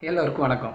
எல்லோருக்கும் வணக்கம்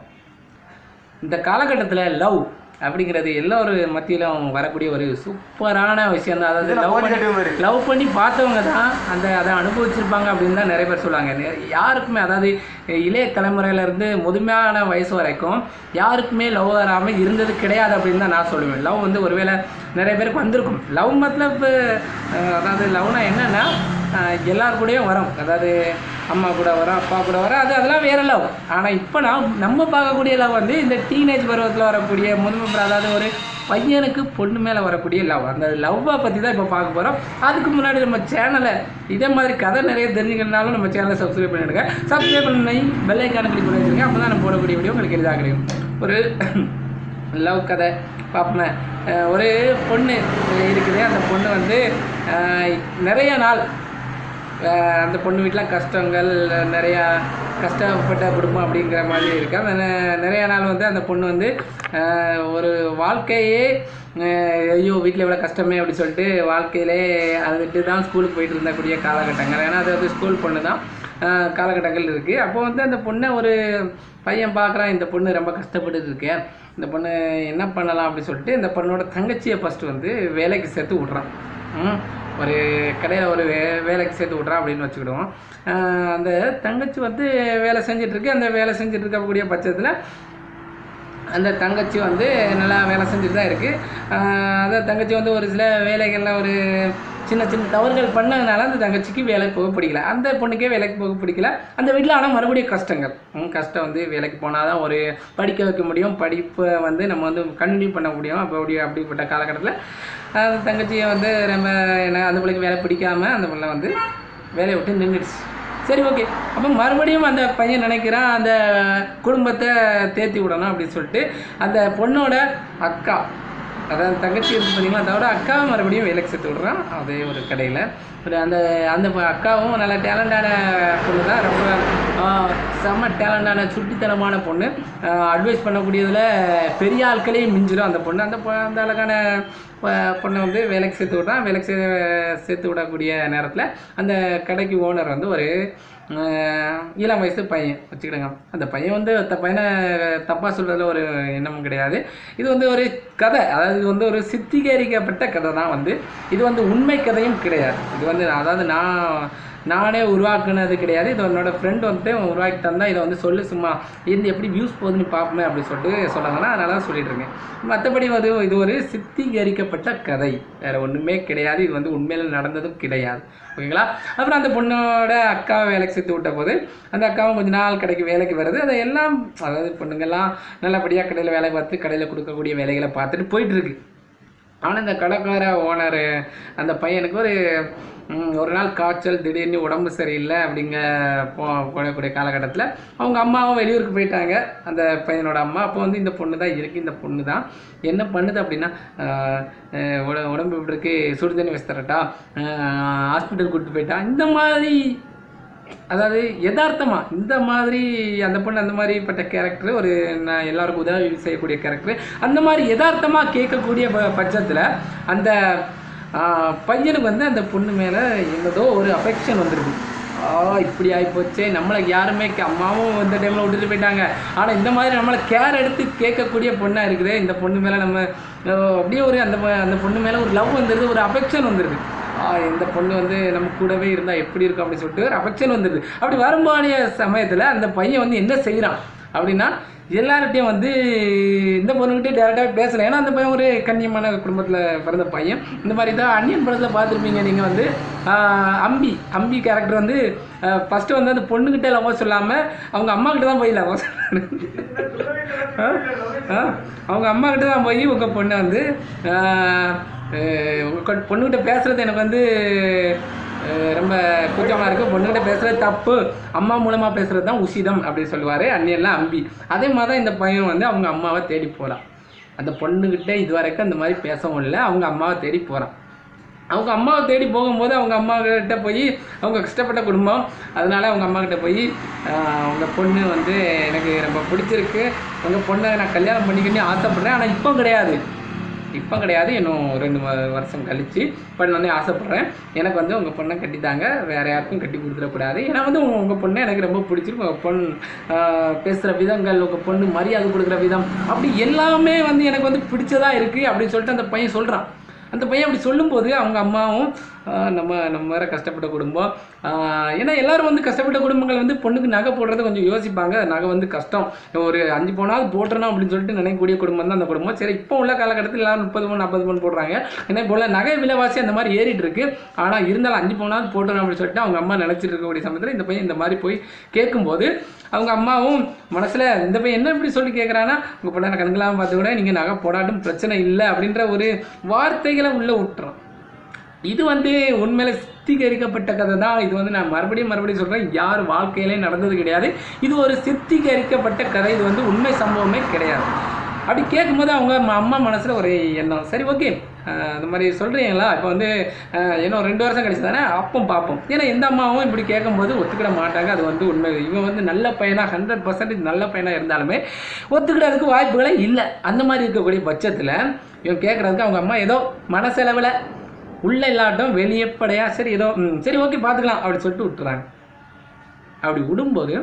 இந்த காலகட்டத்தில் லவ் அப்படிங்கிறது எல்லோரும் மத்தியிலும் வரக்கூடிய ஒரு சூப்பரான விஷயம் தான் அதாவது லவ் பண்ணி லவ் பண்ணி பார்த்தவங்க தான் அந்த அதை அனுபவிச்சிருப்பாங்க அப்படின்னு தான் நிறைய பேர் சொல்லுவாங்க நெ- யாருக்குமே அதாவது இளைய தலைமுறையிலேருந்து முதுமையான வயசு வரைக்கும் யாருக்குமே லவ் வராமல் இருந்தது கிடையாது அப்படின்னு தான் நான் சொல்லுவேன் லவ் வந்து ஒருவேளை நிறைய பேருக்கு வந்திருக்கும் லவ் மத்தலப் அஹ், அதாவது லவ்னா என்னென்னா எல்லார் கூடயும் வரும் அதாவது அம்மா கூட வரும் அப்பா கூட வரும் அது அதெல்லாம் வேற லவ் ஆனால் இப்போ நான் நம்ம பார்க்கக்கூடிய லவ் வந்து இந்த டீனேஜ் பருவத்தில் வரக்கூடிய முதுமை பருவம், அதாவது ஒரு பையனுக்கு பொண்ணு மேலே வரக்கூடிய லவ் அந்த லவ்வை பற்றி தான் இப்போ பார்க்க போகிறோம் அதுக்கு முன்னாடி நம்ம சேனலை இதே மாதிரி கதை நிறைய தெரிஞ்சுக்கணுனாலும் நம்ம சேனலை சப்ஸ்கிரைப் பண்ணிடுங்க சப்ஸ்கிரைப் பண்ணி பெல் ஐக்கான கிளிக் பண்ணி வச்சுருங்க அப்போ தான் நம்ம போடக்கூடிய வீடியோ உங்களுக்கு எளிதாக கிடைக்கும் ஒரு லவ் கதை பார்ப்போமே அஹ் ஒரு பொண்ணு இருக்குது அந்த பொண்ணு வந்து அஹ் நிறைய நாள் அஹ் அந்த பொண்ணு வீட்டில் கஷ்டங்கள் நிறையா கஷ்டப்பட்ட குடும்பம் அப்படிங்கிற மாதிரி இருக்கு அந்த நெ- நிறைய நாள் வந்து அந்த பொண்ணு வந்து அஹ் ஒரு வாழ்க்கையே அஹ் ஐயோ வீட்டில் இவ்வளோ கஷ்டமே அப்படி சொல்லிட்டு வாழ்க்கையிலே அழுதுட்டு தான் ஸ்கூலுக்கு போயிட்டு இருந்தக்கூடிய காலகட்டங்கள் ஏன்னா அது வந்து ஸ்கூல் பொண்ணு தான் அஹ் காலகட்டங்கள் இருக்குது அப்போ வந்து அந்த பொண்ணை ஒரு பையன் பார்க்குறான் இந்த பொண்ணு ரொம்ப கஷ்டப்பட்டு இருக்கு இந்த பொண்ணு என்ன பண்ணலாம் அப்படின்னு சொல்லிட்டு இந்த பொண்ணோட தங்கச்சியை ஃபஸ்ட்டு வந்து வேலைக்கு சேர்த்து விட்றான் ம், ஒரு கடையில் ஒரு வே வேலைக்கு சேர்த்து விட்றான் அப்படின்னு வச்சுக்கிடுவோம் அஹ் அந்த தங்கச்சி வந்து வேலை செஞ்சுட்டு இருக்கு அந்த வேலை செஞ்சுட்டு இருக்கக்கூடிய பட்சத்தில் அந்த தங்கச்சி வந்து நல்லா வேலை செஞ்சுட்டு தான் இருக்குது அந்த தங்கச்சி வந்து ஒரு சில வேலைகளில் ஒரு சின்ன சின்ன தவறுகள் பண்ணதுனால அந்த தங்கச்சிக்கு வேலைக்கு போக பிடிக்கல அந்த பொண்ணுக்கே வேலைக்கு போக பிடிக்கல அந்த வீட்டில் ஆனால் மறுபடியும் கஷ்டங்கள் ம், கஷ்டம் வந்து வேலைக்கு போனால் தான் ஒரு படிக்க வைக்க முடியும் படிப்பை வந்து நம்ம வந்து கண்டினியூ பண்ண முடியும் அப்போ அப்படி அப்படிப்பட்ட காலகட்டத்தில் அந்த தங்கச்சியை வந்து நம்ம என்ன அந்த பிள்ளைக்கு வேலை பிடிக்காம அந்த பிள்ளை வந்து வேலையை விட்டு நின்றுடுச்சு சரி ஓகே அப்போ மறுபடியும் அந்த பையன் நினைக்கிறான் அந்த குடும்பத்தை தேத்தி விடணும் அப்படின்னு சொல்லிட்டு அந்த பொண்ணோட அக்கா அதாவது தங்கச்சி இருக்கு பார்த்தீங்களா அதோட அக்காவை மறுபடியும் வேலைக்கு சேர்த்து விடுறான் அதே ஒரு கடையில் ஒரு அந்த அந்த ப- அக்காவும் நல்ல டேலண்டான பொண்ணு தான் ரொம்ப ஆஹ், செம்ம டேலண்டான சுட்டித்தனமான பொண்ணு அட்வைஸ் பண்ணக்கூடியதில் பெரிய ஆட்களையும் மிஞ்சிடும் அந்த பொண்ணு அந்த பொ- அந்த அழகான பொ- பொண்ணை வந்து வேலைக்கு சேர்த்து விட்றான் வேலைக்கு சே சேர்த்து விடக்கூடிய நேரத்தில் அந்த கடைக்கு ஓனர் வந்து ஒரு ஆஹ், இளம் வயசு பையன் வச்சுக்கிடுங்க அந்த பையன் வந்து த பையனை தப்பாக சொல்கிறதுல ஒரு எண்ணமும் கிடையாது இது வந்து ஒரு கதை அதாவது இது வந்து ஒரு சித்தீகரிக்கப்பட்ட கதை தான் வந்து இது வந்து உண்மை கதையும் கிடையாது இது வந்து அதாவது நான் நானே உருவாக்குனது கிடையாது இது என்னோட ஃப்ரெண்ட் வந்துட்டு உருவாக்கி தந்தா இதை வந்து சொல்லு சும்மா இருந்து எப்படி வியூஸ் போகுதுன்னு பார்ப்போமே அப்படின்னு சொல்லிட்டு சொன்னாங்கன்னா அதனால தான் சொல்லிட்டு இருக்கேன் மற்றபடி வந்து இது ஒரு சித்தீகரிக்கப்பட்ட கதை வேற ஒன்றுமே கிடையாது இது வந்து உண்மையில் நடந்ததும் கிடையாது ஓகேங்களா அப்புறம் அந்த பொண்ணோட அக்காவை வேலைக்கு சேர்த்து விட்ட போது அந்த அக்காவும் கொஞ்ச நாள் கடைக்கு வேலைக்கு வருது அதை எல்லாம் அதாவது பொண்ணுங்கெல்லாம் நல்லபடியாக கடையில் வேலை பார்த்து கடையில் கொடுக்கக்கூடிய வேலைகளை பார்த்துட்டு போயிட்டு இருக்கு ஆனால் இந்த கடைக்கார ஓனர் அந்த பையனுக்கு ஒரு ம், ஒரு நாள் காய்ச்சல் திடீர்னு உடம்பு சரியில்லை அப்படிங்க போ போகக்கூடிய காலகட்டத்தில் அவங்க அம்மாவும் வெளியூருக்கு போயிட்டாங்க அந்த பையனோட அம்மா அப்போ வந்து இந்த பொண்ணு தான் இருக்குது இந்த பொண்ணு தான் என்ன பண்ணுது அப்படின்னா ஆஹ், ஆஹ், உட- உடம்பு இப்படி இருக்கு சுடு தண்ணி வச்சு தரட்டா ஹாஸ்பிட்டல் கூட்டிட்டு போயிட்டா இந்த மாதிரி அதாவது யதார்த்தமா இந்த மாதிரி அந்த பொண்ணு அந்த மாதிரிப்பட்ட கேரக்டர் ஒரு நான் எல்லாருக்கும் உதவி செய்யக்கூடிய கேரக்டர் அந்த மாதிரி யதார்த்தமா கேட்கக்கூடிய ப பட்சத்தில் அந்த ஆஹ், பையனுக்கு வந்து அந்த பொண்ணு மேலே என்னதோ ஒரு அஃபெக்ஷன் வந்துருக்கு ஆ இப்படி ஆகிப்போச்சே நம்மளை யாருமே கே- அம்மாவும் இந்த டைமில் விட்டுட்டு போயிட்டாங்க ஆனால் இந்த மாதிரி நம்மளை கேர் எடுத்து கேட்கக்கூடிய பொண்ணாக இருக்குது இந்த பொண்ணு மேலே நம்ம அஹ், அப்படியே ஒரு அந்த பொ- அந்த பொண்ணு மேலே ஒரு லவ் வந்துடுது ஒரு அஃபெக்ஷன் வந்துடுது ஆ இந்த பொண்ணு வந்து நம்ம கூடவே இருந்தால் எப்படி இருக்கும் அப்படின்னு சொல்லிட்டு ஒரு அஃபெக்ஷன் வந்துடுது அப்படி வரும்போது சமயத்தில் அந்த பையன் வந்து என்ன செய்கிறான் அப்படின்னா எல்லார்கிட்டையும் வந்து இந்த பொண்ணுக்கிட்டே டேரெக்டாக பேசலை ஏன்னா அந்த பையன் ஒரு கண்ணியமான குடும்பத்தில் பிறந்த பையன் இந்த மாதிரி தான் அன்னியன் படத்தில் பார்த்துருப்பீங்க நீங்கள் வந்து ஆஹ், அம்பி அம்பி கேரக்டர் வந்து ஃபஸ்ட்டு வந்து அந்த பொண்ணுக்கிட்ட லவ் சொல்லாமல் அவங்க அம்மா கிட்ட தான் போய் லவ் அவங்க அம்மா கிட்ட தான் போய் உங்கள் பொண்ணை வந்து உங்கள் பொண்ணுக்கிட்ட பேசுகிறது எனக்கு வந்து அஹ், ரொம்ப கூச்சமாக இருக்குது பொண்ணுகிட்ட பேசுகிறது தப்பு அம்மா மூலமாக பேசுகிறது தான் உசிதம் அப்படின்னு சொல்லுவார் அண்ணியெல்லாம் அம்பி அதே மாதிரி தான் இந்த பையன் வந்து அவங்க அம்மாவை தேடி போகிறான் அந்த பொண்ணுக்கிட்ட இது வரைக்கும் அந்த மாதிரி பேசவும் இல்லை அவங்க அம்மாவை தேடி போகிறான் அவங்க அம்மாவை தேடி போகும்போது அவங்க அம்மா கிட்ட போய் அவங்க கஷ்டப்பட்ட குடும்பம் அதனால அவங்க அம்மா கிட்ட போய் ஆஹ், உங்க பொண்ணு வந்து எனக்கு ரொம்ப பிடிச்சிருக்கு உங்கள் பொண்ணை நான் கல்யாணம் பண்ணிக்கணும்னு ஆசைப்பட்றேன் ஆனால் இப்போ கிடையாது இப்போ கிடையாது இன்னும் ரெண்டு வ- வருஷம் கழித்து பண்ணணும்னு ஆசைப்பட்றேன் எனக்கு வந்து உங்கள் பொண்ணை கட்டித்தாங்க வேறு யாருக்கும் கட்டி கொடுத்துடக்கூடாது ஏன்னா வந்து உங்கள் பொண்ணை எனக்கு ரொம்ப பிடிச்சிருக்கு உங்கள் பொண்ணு பேசுகிற விதங்கள் உங்கள் பொண்ணு மரியாதை கொடுக்குற விதம் அப்படி எல்லாமே வந்து எனக்கு வந்து பிடிச்சதா இருக்குது அப்படின்னு சொல்லிட்டு அந்த பையன் சொல்கிறான் அந்த பையன் அப்படி சொல்லும்போது அவங்க அம்மாவும் ஆஹ் நம்ம நம்ம வேற கஷ்டப்பட்ட குடும்பம் ஆஹ் ஏன்னா எல்லாரும் வந்து கஷ்டப்பட்ட குடும்பங்கள் வந்து பொண்ணுக்கு நகை போடுறது கொஞ்சம் யோசிப்பாங்க நகை வந்து கஷ்டம் ஒரு அஞ்சு பவுனாவது போட்டுறணும் அப்படின்னு சொல்லிட்டு நினைக்கக்கூடிய குடும்பம் தான் அந்த குடும்பம் சரி இப்போ உள்ள காலகட்டத்தில் எல்லாரும் முப்பது பவுன் நாற்பது பவுன் போடுறாங்க ஏன்னா இப்போ உள்ள நகை விலைவாசி அந்த மாதிரி ஏறிட்டு இருக்கு ஆனால் இருந்தாலும் அஞ்சு பவுனாவது போட்டுறணும் அப்படின்னு சொல்லிட்டு அவங்க அம்மா நினச்சிட்டு இருக்கக்கூடிய சமயத்தில் இந்த பையன் இந்த மாதிரி போய் கேட்கும்போது அவங்க அம்மாவும் மனசில் இந்த பையன் என்ன இப்படி சொல்லி கேட்குறான்னா உங்கள் பொண்ணை கண்களாக பார்த்து கூட நீங்கள் நகை போடாட்டும் பிரச்சனை இல்லை அப்படின்ற ஒரு வார்த்தைகளை உள்ளே விட்டுறோம் இது வந்து உண்மையில சித்தீகரிக்கப்பட்ட கதை தான் இது வந்து நான் மறுபடியும் மறுபடியும் சொல்கிறேன் யார் வாழ்க்கையிலே நடந்தது கிடையாது இது ஒரு சித்தீகரிக்கப்பட்ட கதை இது வந்து உண்மை சம்பவமே கிடையாது அப்படி கேட்கும்போது அவங்க ம- அம்மா மனசில் ஒரு எண்ணம் சரி ஓகே அந்த மாதிரி சொல்கிறீங்களா இப்போ வந்து அஹ், இன்னும் ரெண்டு வருஷம் கழிச்சு தானே அப்பம் பார்ப்போம் ஏன்னா எந்த அம்மாவும் இப்படி கேட்கும்போது ஒத்துக்கிட மாட்டாங்க அது வந்து உண்மை இவன் வந்து நல்ல பையனாக ஹண்ட்ரட் பர்சன்டேஜ் நல்ல பையனாக இருந்தாலுமே ஒத்துக்கிடறதுக்கு வாய்ப்புகளே இல்லை அந்த மாதிரி இருக்கக்கூடிய பட்சத்தில் இவன் கேட்குறதுக்கு அவங்க அம்மா ஏதோ மனசெலவில் உள்ள இல்லாட்டும் வெளியப்படையா சரி ஏதோ ம், சரி ஓகே பார்த்துக்கலாம் அப்படி சொல்லிட்டு விட்டுறாங்க அப்படி விடும்போது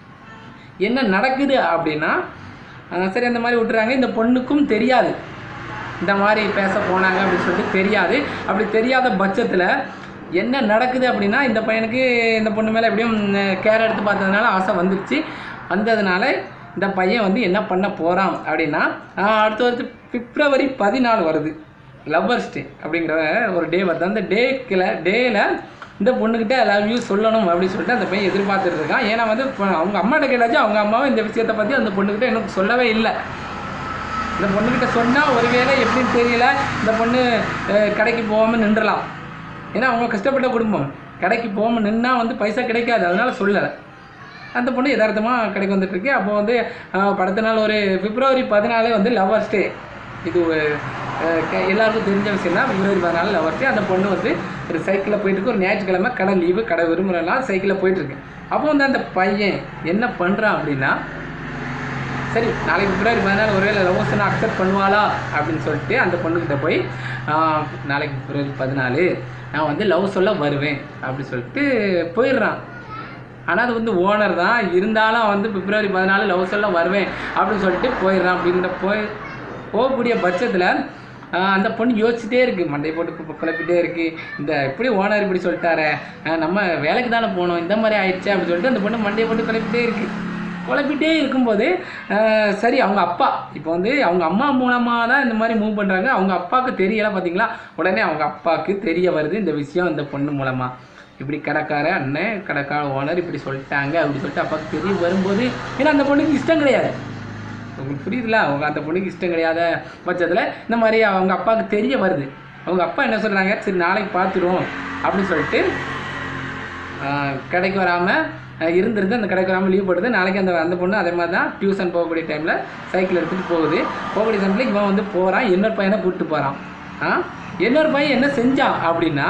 என்ன நடக்குது அப்படின்னா அஹ், சரி அந்த மாதிரி விட்டுறாங்க இந்த பொண்ணுக்கும் தெரியாது இந்த மாதிரி பேச போனாங்க அப்படின்னு சொல்லிட்டு தெரியாது அப்படி தெரியாத பட்சத்தில் என்ன நடக்குது அப்படின்னா இந்த பையனுக்கு இந்த பொண்ணு மேலே எப்படியும் கேர் எடுத்து பார்த்ததுனால ஆசை வந்துருச்சு வந்ததுனால இந்த பையன் வந்து என்ன பண்ண போகிறான் அப்படின்னா ஆஹ், அடுத்த வருஷம் பிப்ரவரி பதினாலு வருது லவ்வர்ஸ் டே அப்படிங்கிற ஒரு டே வருது அந்த டேக்கில் டேயில் இந்த பொண்ணுக்கிட்ட லவ் யூ சொல்லணும் அப்படின்னு சொல்லிட்டு அந்த பையன் எதிர்பார்த்துட்டு இருக்கான் ஏன்னா வந்து இப்போ அவங்க அம்மாட்ட கேட்டாச்சும் அவங்க அம்மாவும் இந்த விஷயத்தை பற்றி அந்த பொண்ணுக்கிட்ட எனக்கு சொல்லவே இல்லை இந்த பொண்ணுக்கிட்ட சொன்னால் ஒருவேளை எப்படின்னு தெரியல இந்த பொண்ணு அஹ், கடைக்கு போகாமல் நின்றலாம் ஏன்னா அவங்க கஷ்டப்பட்ட குடும்பம் கடைக்கு போகாமல் நின்னா வந்து பைசா கிடைக்காது அதனால சொல்லலை அந்த பொண்ணு யதார்த்தமாக கடைக்கு வந்துட்டு இருக்கு அப்போ வந்து அஹ், படுத்த நாள் ஒரு பிப்ரவரி பதினாலே வந்து லவ்வர்ஸ் டே இது அஹ், க- எல்லாருக்கும் தெரிஞ்ச விஷயம் தான் பிப்ரவரி பதினாலு லவ்வர்ஸ் டே அந்த பொண்ணு வந்து ஒரு சைக்கிளில் போயிட்டு இருக்கு ஒரு ஞாயிற்றுக்கிழமை கடை லீவு கடை விரும்புகிறலாம் சைக்கிளில் போயிட்டு இருக்கு அப்போ வந்து அந்த பையன் என்ன பண்ணுறான் அப்படின்னா சரி நாளைக்கு பிப்ரவரி பதினாலு ஒருவேளை லவோசனை அக்செப்ட் பண்ணுவாளா அப்படின்னு சொல்லிட்டு அந்த பொண்ணுக்கிட்ட போய் ஆஹ், நாளைக்கு பிப்ரவரி பதினாலு நான் வந்து லவ் சொல்ல வருவேன் அப்படி சொல்லிட்டு போயிடுறான் ஆனால் அது வந்து ஓனர் தான் இருந்தாலும் வந்து பிப்ரவரி பதினாலு லவ் சொல்ல வருவேன் அப்படின்னு சொல்லிட்டு போயிடுறான் அப்படின்ற போய் போகக்கூடிய பட்சத்தில் அந்த பொண்ணு யோசிச்சுட்டே இருக்குது மண்டை போட்டு கு- குழப்பிட்டே இருக்குது இந்த இப்படி ஓனர் இப்படி சொல்லிட்டாரே ஆஹ் நம்ம வேலைக்கு தானே போகணும் இந்த மாதிரி ஆயிடுச்சு அப்படின்னு சொல்லிட்டு அந்த பொண்ணு மண்டையை போட்டு குழப்பிட்டே இருக்குது குழப்பிட்டே இருக்கும்போது ஆஹ் சரி அவங்க அப்பா இப்போ வந்து அவங்க அம்மா மூலமாக தான் இந்த மாதிரி மூவ் பண்ணுறாங்க அவங்க அப்பாவுக்கு தெரியல பார்த்தீங்களா உடனே அவங்க அப்பாவுக்கு தெரிய வருது இந்த விஷயம் இந்த பொண்ணு மூலமாக இப்படி கடைக்கார அண்ணன் கடைக்கார ஓனர் இப்படி சொல்லிட்டாங்க அப்படி சொல்லிட்டு அப்பாவுக்கு தெரிய வரும்போது ஏன்னா அந்த பொண்ணுக்கு இஷ்டம் கிடையாது உங்களுக்கு புரியுதுல அவங்க அந்த பொண்ணுக்கு இஷ்டம் கிடையாத பட்சத்தில் இந்த மாதிரி அவங்க அப்பாவுக்கு தெரிய வருது அவங்க அப்பா என்ன சொல்கிறாங்க சரி நாளைக்கு பார்த்துருவோம் அப்படின்னு சொல்லிட்டு ஆஹ் கடைக்கு வராமல் இருந்திருந்து அந்த கடைக்கு வராமல் லீவ் போடுது நாளைக்கு அந்த அந்த பொண்ணு அதே மாதிரி தான் டியூஷன் போகக்கூடிய டைமில் சைக்கிள் எடுத்துகிட்டு போகுது போகக்கூடிய டைமில் இவன் வந்து போகிறான் இன்னொரு பையனை கூப்பிட்டு போகிறான் ஆ இன்னொரு பையன் என்ன செஞ்சான் அப்படின்னா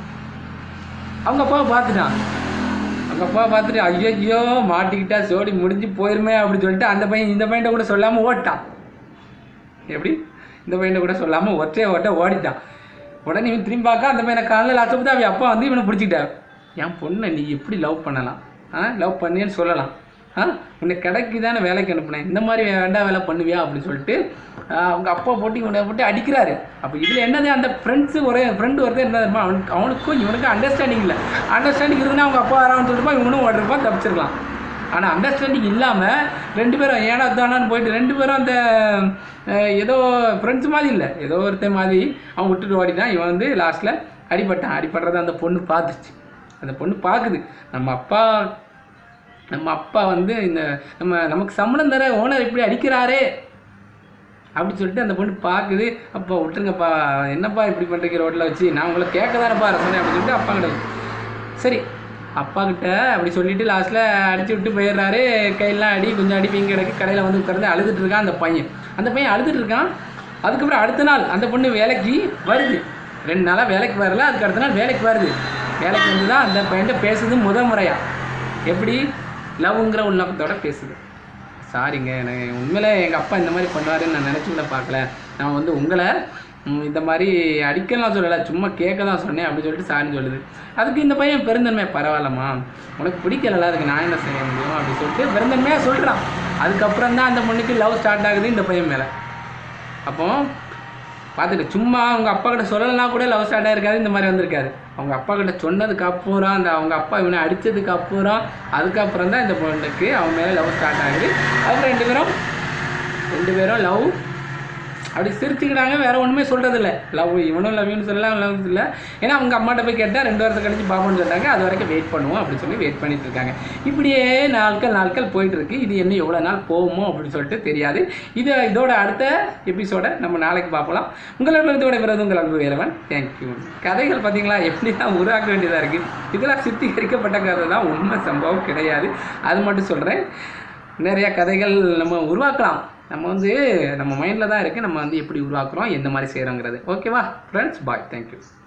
அவங்க அப்பாவை பார்த்துட்டான் அவங்க அப்பாவை பார்த்துட்டு ஐயோ ஐயோ மாட்டிக்கிட்டா சோடி முடிஞ்சு போயிருமே அப்படின்னு சொல்லிட்டு அந்த பையன் இந்த பையன்ட்ட கூட சொல்லாமல் ஓட்டான் எப்படி இந்த பையனை கூட சொல்லாமல் ஒற்றைய ஓட்ட ஓடிட்டான் உடனே இவன் திரும்பி பார்க்க அந்த பையனை காலையில் லாஸ்ட்டு அவன் அப்பா வந்து இவனை பிடிச்சிக்கிட்டார் என் பொண்ணை நீ எப்படி லவ் பண்ணலாம் ஆ லவ் பண்ணியேன்னு சொல்லலாம் ஆ உன்னை கடைக்கு தானே வேலைக்கு அனுப்புனேன் இந்த மாதிரி வேண்டாம் வேலை பண்ணுவியா அப்படின்னு சொல்லிட்டு ஆ, அவங்க அப்பா போட்டு இவனை போட்டு அடிக்கிறாரு அப்போ இதில் என்னது அந்த ஃப்ரெண்ட்ஸு ஒரே ஃப்ரெண்டு ஒருத்தர் என்ன தெரியுமா அவனுக்கு அவனுக்கும் இவனுக்கும் அண்டர்ஸ்டாண்டிங் இல்லை அண்டர்ஸ்டாண்டிங் இருக்குன்னா அவங்க அப்பா வரான்னு சொல்லிட்டு இவனும் ஓடுறப்பா தப்பிச்சிருக்கலாம் ஆனால் அண்டர்ஸ்டாண்டிங் இல்லாமல் ரெண்டு பேரும் ஏடா தானான்னு போயிட்டு ரெண்டு பேரும் அந்த அஹ், ஏதோ ஃப்ரெண்ட்ஸ் மாதிரி இல்லை ஏதோ ஒருத்தன் மாதிரி அவன் விட்டுட்டு ஓடிட்டான் இவன் வந்து லாஸ்ட்டில் அடிபட்டான் அடிபடுறத அந்த பொண்ணு பார்த்துச்சு அந்த பொண்ணு பார்க்குது நம்ம அப்பா நம்ம அப்பா வந்து இந்த நம்ம நமக்கு சம்பளம் தர ஓனர் இப்படி அடிக்கிறாரே அப்படி சொல்லிட்டு அந்த பொண்ணு பார்க்குது அப்பா விட்டுருங்கப்பா என்னப்பா இப்படி பண்ணுறீங்க ரோட்டில் வச்சு நான் உங்களை கேட்க தானேப்பா சொன்னேன் அப்படின்னு சொல்லிட்டு அப்பா கிட்ட சரி அப்பா கிட்ட அப்படி சொல்லிட்டு லாஸ்ட்டில் அடிச்சு விட்டு போயிடுறாரு கையெல்லாம் அடி கொஞ்சம் அடி வீங்க கிடக்கு கடையில் வந்து உட்கார்ந்து அழுதுட்டு இருக்கான் அந்த பையன் அந்த பையன் அழுதுட்டு இருக்கான் அதுக்கப்புறம் அடுத்த நாள் அந்த பொண்ணு வேலைக்கு வருது ரெண்டு நாளாக வேலைக்கு வரல அதுக்கு அடுத்த நாள் வேலைக்கு வருது வேலைக்கு வந்து தான் அந்த பையன்கிட்ட பேசுது முத முறையா எப்படி லவ்ங்கிற உள்நோக்கத்தோட பேசுது சாரிங்க எனக்கு உண்மையிலே எங்கள் அப்பா இந்த மாதிரி பண்ணுவாருன்னு நான் நினச்சி கூட பார்க்கல நான் வந்து உங்களை ம், இந்த மாதிரி அடிக்கலாம் சொல்லலை சும்மா கேட்க தான் சொன்னேன் அப்படின்னு சொல்லிட்டு சாரின்னு சொல்லுது அதுக்கு இந்த பையன் பெருந்தன்மை பரவாயில்லம்மா உனக்கு பிடிக்கலல அதுக்கு நான் என்ன செய்ய முடியும் அப்படின்னு சொல்லிட்டு பெருந்தன்மையாக சொல்கிறான் அதுக்கப்புறம் தான் அந்த பொண்ணுக்கு லவ் ஸ்டார்ட் ஆகுது இந்த பையன் மேலே அப்போ பார்த்துட்டு சும்மா அவங்க அப்பா கிட்ட சொல்லலைன்னா கூட லவ் ஸ்டார்ட் ஆயிருக்காது இந்த மாதிரி வந்திருக்காது அவங்க அப்பா கிட்ட சொன்னதுக்கு அப்புறம் அந்த அவங்க அப்பா இவனை அடித்ததுக்கு அப்புறம் அதுக்கப்புறம் தான் இந்த பொண்ணுக்கு அவன் மேலே லவ் ஸ்டார்ட் ஆகுது அப்புறம் ரெண்டு பேரும் ரெண்டு பேரும் லவ் அப்படி சிரிச்சுக்கிட்டாங்க வேற ஒன்றுமே சொல்கிறது இல்லை லவ் இவனும் லவ்னு சொல்லலாம் லவ் இல்லை ஏன்னா அவங்க அம்மாட்ட போய் கேட்டால் ரெண்டு வாரத்தை கழிச்சு பாப்போன்னு சொல்லிட்டாங்க அது வரைக்கும் வெயிட் பண்ணுவோம் அப்படின்னு சொல்லி வெயிட் பண்ணிட்டு இருக்காங்க இப்படியே நாட்கள் நாட்கள் போயிட்டு இருக்கு இது இன்னும் எவ்வளோ நாள் போகுமோ அப்படின்னு சொல்லிட்டு தெரியாது இது இதோட அடுத்த எபிசோட நம்ம நாளைக்கு பார்க்கலாம் உங்களிடமிருந்து விடைபெறுவது உங்கள் அன்பு வேலவன் தேங்க்யூ கதைகள் பார்த்தீங்களா எப்படி தான் உருவாக்க வேண்டியதாக இருக்குது இதெல்லாம் சித்தரிக்கப்பட்ட கதை தான் உண்மை சம்பவம் கிடையாது அது மட்டும் சொல்கிறேன் நிறைய கதைகள் நம்ம உருவாக்கலாம் நம்ம வந்து நம்ம மைண்டில் தான் இருக்குது நம்ம வந்து எப்படி உருவாக்குறோம் எந்த மாதிரி செய்கிறோங்கிறது ஓகேவா ஃப்ரெண்ட்ஸ் பாய் தேங்க்யூ